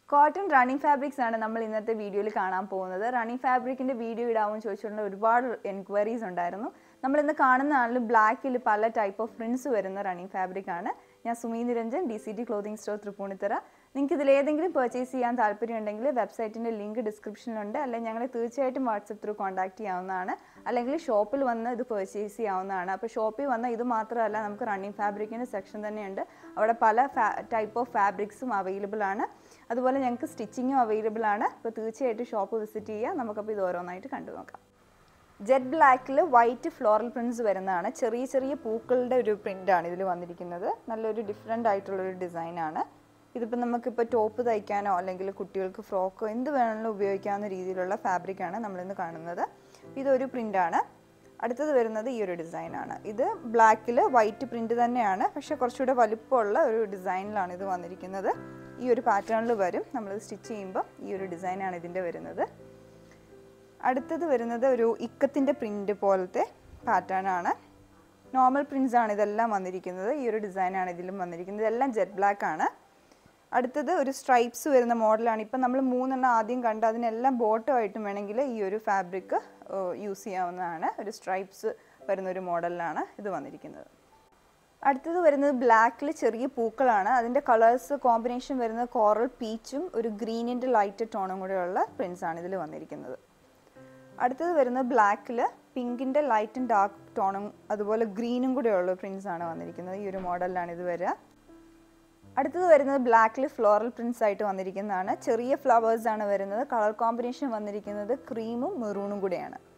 cotton running fabrics ആണ് നമ്മൾ ഇന്നത്തെ വീഡിയോയിൽ കാണാൻ പോകുന്നത് റണ്ണിങ് ഫാബ്രിക്കിന്റെ വീഡിയോ ഇടാമെന്ന് ചോദിച്ചുകൊണ്ട് ഒരുപാട് എൻക്വയറീസ് ഉണ്ടായിരുന്നു നമ്മൾ ഇന്ന് കാണുന്ന ആളിൽ ബ്ലാക്കിൽ പല ടൈപ്പ് ഓഫ് പ്രിന്റ്സ് വരുന്ന റണ്ണിങ് ഫാബ്രിക് ആണ് ഞാൻ Sumi Niranjan D C T clothing store Tripunithura നിങ്ങൾക്ക് ഇതിൽ ഏതെങ്കിലും പർച്ചേസ് ചെയ്യാൻ താല്പര്യമുണ്ടെങ്കിൽ വെബ്സൈറ്റിൻ്റെ ലിങ്ക് ഡിസ്ക്രിപ്ഷനിലുണ്ട് അല്ലെങ്കിൽ ഞങ്ങളെ തീർച്ചയായിട്ടും വാട്സപ്പ് ത്രൂ കോൺടാക്ട് ചെയ്യാവുന്നതാണ് അല്ലെങ്കിൽ ഷോപ്പിൽ വന്ന് ഇത് പർച്ചേസ് ചെയ്യാവുന്നതാണ് അപ്പോൾ ഷോപ്പിൽ വന്ന ഇത് മാത്രമല്ല നമുക്ക് റണ്ണിങ് ഫാബ്രിക്കിൻ്റെ സെക്ഷൻ തന്നെയുണ്ട് അവിടെ പല ടൈപ്പ് ഓഫ് ഫാബ്രിക്സും അവൈലബിൾ ആണ് അതുപോലെ ഞങ്ങൾക്ക് സ്റ്റിച്ചിങ്ങും അവൈലബിൾ ആണ് അപ്പോൾ തീർച്ചയായിട്ടും ഷോപ്പ് വിസിറ്റ് ചെയ്യുക നമുക്കപ്പോൾ ഇത് ഓരോന്നായിട്ട് കണ്ടു നോക്കാം ജെറ്റ് ബ്ലാക്കിൽ വൈറ്റ് ഫ്ലോറൽ പ്രിൻറ്റ്സ് വരുന്നതാണ് ചെറിയ ചെറിയ പൂക്കളുടെ ഒരു പ്രിൻ്റാണ് ഇതിൽ വന്നിരിക്കുന്നത് നല്ലൊരു ഡിഫറെൻ്റ് ആയിട്ടുള്ളൊരു ഡിസൈനാണ് ഇതിപ്പോൾ നമുക്കിപ്പോൾ ടോപ്പ് തയ്ക്കാനോ അല്ലെങ്കിൽ കുട്ടികൾക്ക് ഫ്രോക്കോ എന്ത് വേണമെങ്കിലും ഉപയോഗിക്കാവുന്ന രീതിയിലുള്ള ഫാബ്രിക്കാണ് നമ്മളിന്ന് കാണുന്നത് ഇതൊരു പ്രിൻ്റാണ് അടുത്തത് വരുന്നത് ഈ ഒരു ഡിസൈനാണ് ഇത് ബ്ലാക്കിൽ വൈറ്റ് പ്രിൻ്റ് തന്നെയാണ് പക്ഷേ കുറച്ചുകൂടെ വലുപ്പമുള്ള ഒരു ഡിസൈനിലാണ് ഇത് വന്നിരിക്കുന്നത് ഈ ഒരു പാറ്റേണിൽ വരും നമ്മൾ സ്റ്റിച്ച് ചെയ്യുമ്പോൾ ഈ ഒരു ഡിസൈനാണ് ഇതിൻ്റെ വരുന്നത് അടുത്തത് വരുന്നത് ഒരു ഇക്കത്തിൻ്റെ പ്രിൻ്റ് പോലത്തെ പാറ്റേൺ ആണ് നോർമൽ പ്രിൻസ് ആണ് ഇതെല്ലാം വന്നിരിക്കുന്നത് ഈ ഒരു ഡിസൈനാണ് ഇതിലും വന്നിരിക്കുന്നത് ഇതെല്ലാം ജെറ്റ് ബ്ലാക്ക് ആണ് അടുത്തത് ഒരു സ്ട്രൈപ്സ് വരുന്ന മോഡലാണ് ഇപ്പം നമ്മൾ മൂന്നെണ്ണം ആദ്യം കണ്ട അതിനെല്ലാം ബോട്ടമായിട്ടും വേണമെങ്കിൽ ഈ ഒരു ഫാബ്രിക് യൂസ് ചെയ്യാവുന്നതാണ് ഒരു സ്ട്രൈപ്സ് വരുന്ന ഒരു മോഡലിലാണ് ഇത് വന്നിരിക്കുന്നത് അടുത്തത് വരുന്നത് ബ്ലാക്കിൽ ചെറിയ പൂക്കളാണ് അതിൻ്റെ കളേഴ്സ് കോമ്പിനേഷൻ വരുന്നത് കോറൽ പീച്ചും ഒരു ഗ്രീനിൻ്റെ ലൈറ്റ് ടോണും കൂടെയുള്ള പ്രിൻസ് ആണ് ഇതിൽ വന്നിരിക്കുന്നത് അടുത്തത് വരുന്നത് ബ്ലാക്കിൽ പിങ്കിൻ്റെ ലൈറ്റും ഡാർക്ക് ടോണും അതുപോലെ ഗ്രീനും കൂടെയുള്ള പ്രിൻസ് ആണ് വന്നിരിക്കുന്നത് ഈ ഒരു മോഡലിലാണ് ഇത് വരിക അടുത്തത് വരുന്നത് ബ്ലാക്കിൽ ഫ്ലോറൽ പ്രിൻസ് ആയിട്ട് വന്നിരിക്കുന്നതാണ് ചെറിയ ഫ്ലവേഴ്സ് ആണ് വരുന്നത് കളർ കോമ്പിനേഷൻ വന്നിരിക്കുന്നത് ക്രീമും മെറൂണും കൂടെയാണ്